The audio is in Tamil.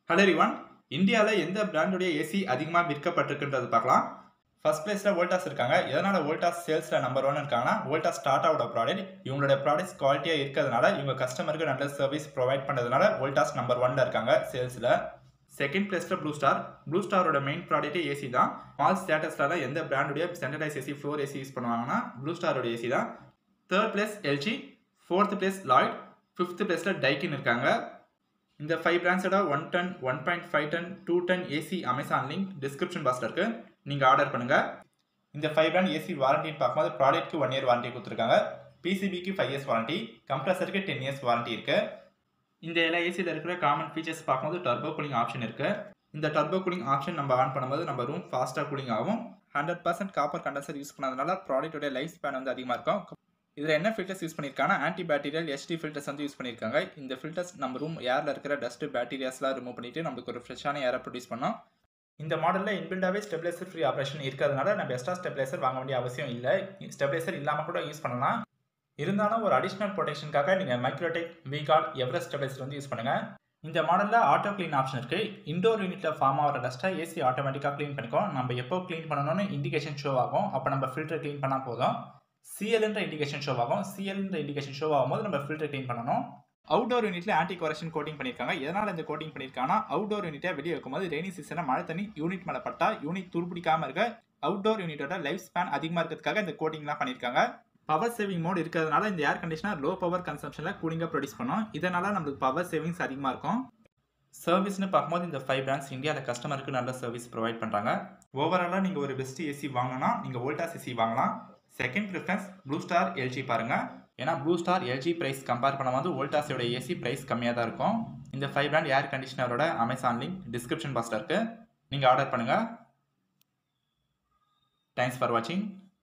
ஹலோ எரிவான் இந்தியாவில் எந்த பிராண்டுடைய ஏசி அதிகமாக விற்கப்பட்டிருக்குன்றது பார்க்கலாம் ஃபர்ஸ்ட் பிளேஸில் வோல்டாஸ் இருக்காங்க எதனால் வோல்டாஸ் சேல்ஸில் நம்பர் ஒன் இருக்காங்கன்னா வோல்டாஸ் டாட்டாவோட ப்ராடக்ட் இவங்களோட ப்ராடக்ட்ஸ் குவாலிட்டியாக இருக்கிறதுனால இவங்க கஸ்டமருக்கு நல்ல சர்வீஸ் ப்ரொவைட் பண்ணுறதுனால வோல்டாஸ் நம்பர் ஒன்ல இருக்காங்க சேல்ஸில் செகண்ட் பிளேஸில் ப்ளூ ஸ்டார் ப்ளூ ஸ்டாரோட மெயின் ப்ராடக்ட்டே ஏசி தான் மால் ஸ்டேட்டஸில் எந்த பிராண்டுடைய centralise AC floor AC use பண்ணுவாங்கன்னா ப்ளூ ஸ்டாரோட ஏசி தான் third place LG fourth place Lloyd fifth பிளேஸில் டைக்கின் இருக்காங்க இந்த ஃபைவ் பிராண்ட்ஸோட one ton one point five ton two ton AC Amazon link description பாக்ஸில் இருக்குது நீங்கள் ஆர்டர் பண்ணுங்கள் இந்த ஃபைவ் பிராண்ட் ஏசி வாரண்டின்னு பார்க்கும்போது ப்ராடக்ட்க்கு ஒன் இயர் வாரண்டி கொடுத்துருக்காங்க பிசிபிக்கு ஃபைவ் இயர்ஸ் வாரண்டி கம்ப்ரஸருக்கு டென் இயர்ஸ் வாரண்டி இருக்குது இந்த எல்லா ஏசியில் இருக்கிற காமன் ஃபீச்சர்ஸ் பார்க்கும்போது டர்போ கூலிங் ஆப்ஷன் இருக்குது இந்த டர்போ கூலிங் ஆப்ஷன் நம்ம ஆன் பண்ணும்போது நம்ம ரூம் ஃபாஸ்ட்டாக கூலிங் ஆகும் hundred percent copper condenser use பண்ணதுனால ப்ராடக்ட்டோட லைஃப் ஸ்பேன் வந்து அதிகமாக இருக்கும் இதில் என்ன ஃபில்டர்ஸ் யூஸ் பண்ணியிருக்காங்கன்னா ஆன்டி பேக்டீரியல் எஸ்டி ஃபில்டர்ஸ் வந்து யூஸ் பண்ணியிருக்காங்க இந்த ஃபில்டர்ஸ் நம்ம ரூம் ஏரில் இருக்கிற டஸ்ட் பேக்டீரியாஸ்லாம் ரிமூவ் பண்ணிட்டு நம்மளுக்கு ஒரு ஃப்ரெஷ்ஷான ஏரை ப்ரொடியூஸ் பண்ணோம் இந்த மாடலில் இன்பில்டாகவே ஸ்டெபிலைசர் ஃப்ரீ ஆப்ரேஷன் இருக்கிறதுனால நம்ம எக்ஸ்ட்ரா ஸ்டெபிலைசர் வாங்க வேண்டிய அவசியம் இல்லை ஸ்டெபிலைசர் இல்லாமல் கூட யூஸ் பண்ணலாம் இருந்தாலும் ஒரு அடிஷ்னல் ப்ரொடெக்ஷனுக்காக நீங்கள் மைக்ரோடெக் விகார்ட் எவரெஸ்ட் ஸ்டெபிலைசர் வந்து யூஸ் பண்ணுங்கள் இந்த மாடலில் ஆட்டோ க்ளீன் ஆப்ஷன் இருக்குது இண்டோர் யூனிட்டில் ஃபார்ம் ஆகிற டஸ்ட்டை ஏசி ஆட்டோமேட்டிக்காக க்ளீன் பண்ணிக்கும் நம்ம எப்போ க்ளீன் பண்ணணும்னு இண்டிகேஷன் ஷோ ஆகும் அப்போ நம்ம ஃபில்டர் க்ளீன் பண்ணால் போதும் சிஎல்ன்ற இண்டிகேஷன் ஷோ ஆகும் சிஎல்ன்ற இண்டிகேஷன் ஷோ ஆகும்போது நம்ம ஃபில்டர் க்ளீன் பண்ணணும் அவுடோர் யூனிட்ல ஆன்டி கொரக்ஷன் கோட்டிங் பண்ணியிருக்காங்க எதனால் இந்த கோட்டிங் பண்ணியிருக்காங்கன்னா அவுடோர் யூனிட்டை வெளியே வைக்கும்போது ரெய்னி சீசனில் மழை தண்ணி யூனிட் மேலே பட்டா யூனிட் துருப்பிடிக்காம இருக்க அவுட்டோர் யூனிட்டோட லைஃப் ஸ்பேன் அதிகமாக இருக்கிறதுக்காக இந்த கோட்டிங்லாம் பண்ணியிருக்காங்க பவர் சேவிங் மோட் இருக்கிறதுனால இந்த ஏர் கண்டிஷனர் லோ பவர் கன்சம்ஷனில் கூலிங்காக ப்ரொடியூஸ் பண்ணும் இதனால நம்மளுக்கு பவர் சேவிங்ஸ் அதிகமாக இருக்கும் சர்வீஸ்னு பார்க்கும்போது இந்த ஃபைவ் பிராண்ட்ஸ் இந்தியாவில் கஸ்டமருக்கு நல்ல சர்வீஸ் ப்ரொவைட் பண்ணுறாங்க ஓவராலாக நீங்கள் ஒரு பெஸ்ட் ஏசி வாங்கணும்னா நீங்கள் வோல்டாஸ் ஏசி வாங்கலாம் second preference Blue Star LG பாருங்கள் ஏன்னா Blue Star LG price compare பண்ணும்போது வோல்டாஸோட ஏசி ப்ரைஸ் கம்மியாக தான் இருக்கும் இந்த ஃபைவ் பிராண்ட் ஏர் கண்டிஷனரோட அமேசான் லிங்க் டிஸ்கிரிப்ஷன் பாக்ஸில் இருக்குது நீங்கள் ஆர்டர் பண்ணுங்கள் தேங்க்ஸ் ஃபார் வாட்சிங்